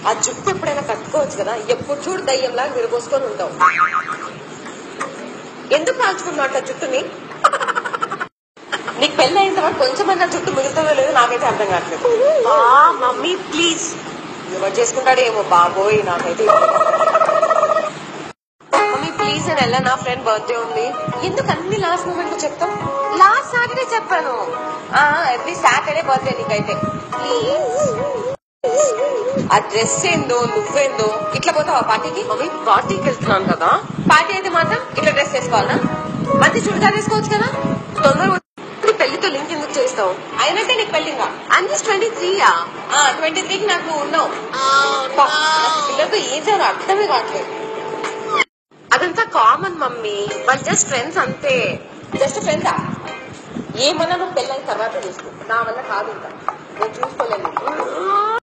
ఆ జుట్టు ఎప్పుడైనా కట్టుకోవచ్చు కదా ఎప్పుడు చూడు దయ్యంలాగా విరబోసుకొని ఉంటావు ఎందుకు కాల్చుకున్నట్టు జుట్టుని నీకు పెళ్లి అయిన తర్వాత కొంచెమన్నా జుట్టు మిగులుతుందో లేదో నాకైతే అర్థం కావట్లేదు మమ్మీ ప్లీజ్ ఎవరు చేసుకుంటాడో ఏమో బాబోయ్ నాకైతే మమ్మీ ప్లీజ్ నేను వెళ్ళా నా ఫ్రెండ్ బర్త్డే ఉంది ఎందుకు అన్ని లాస్ట్ మూమెంట్ లో చెప్తాం లాస్ట్ సాటర్డే చెప్పాను ఎవ్రీ సాటర్డే బర్త్డే నీకైతే ప్లీజ్ ఆ డ్రెస్ ఏందో నువ్వేందో ఇట్లా పోతావా పార్టీకి మమ్మీ పార్టీకి వెళ్తున్నాను కదా పార్టీ అయితే మాత్రం ఇట్లా డ్రెస్ వేసుకోవాలా మంచి చుడిదార్ వేసుకోవచ్చు కదా తొందరగా వచ్చి పెళ్లితో లింక్ ఎందుకు చేస్తావు అయినట్టే నీకు పెళ్లిగా అన్ని ట్వంటీ త్రీయా ట్వంటీ త్రీకి నాకు నువ్వు ఉన్నావు అబ్బా, నాకు పిల్లలతో ఏం చేయాలో అర్థమే కావట్లేదు అదంతా కామన్ మమ్మీ వాళ్ళు జస్ట్ ఫ్రెండ్స్ అంతే జస్ట్ ఫ్రెండ్సా ఏమన్నా నువ్వు పెళ్ళైన తర్వాత చూసుకో నా వల్ల కాదు ఇంకా నేను చూసుకోలేను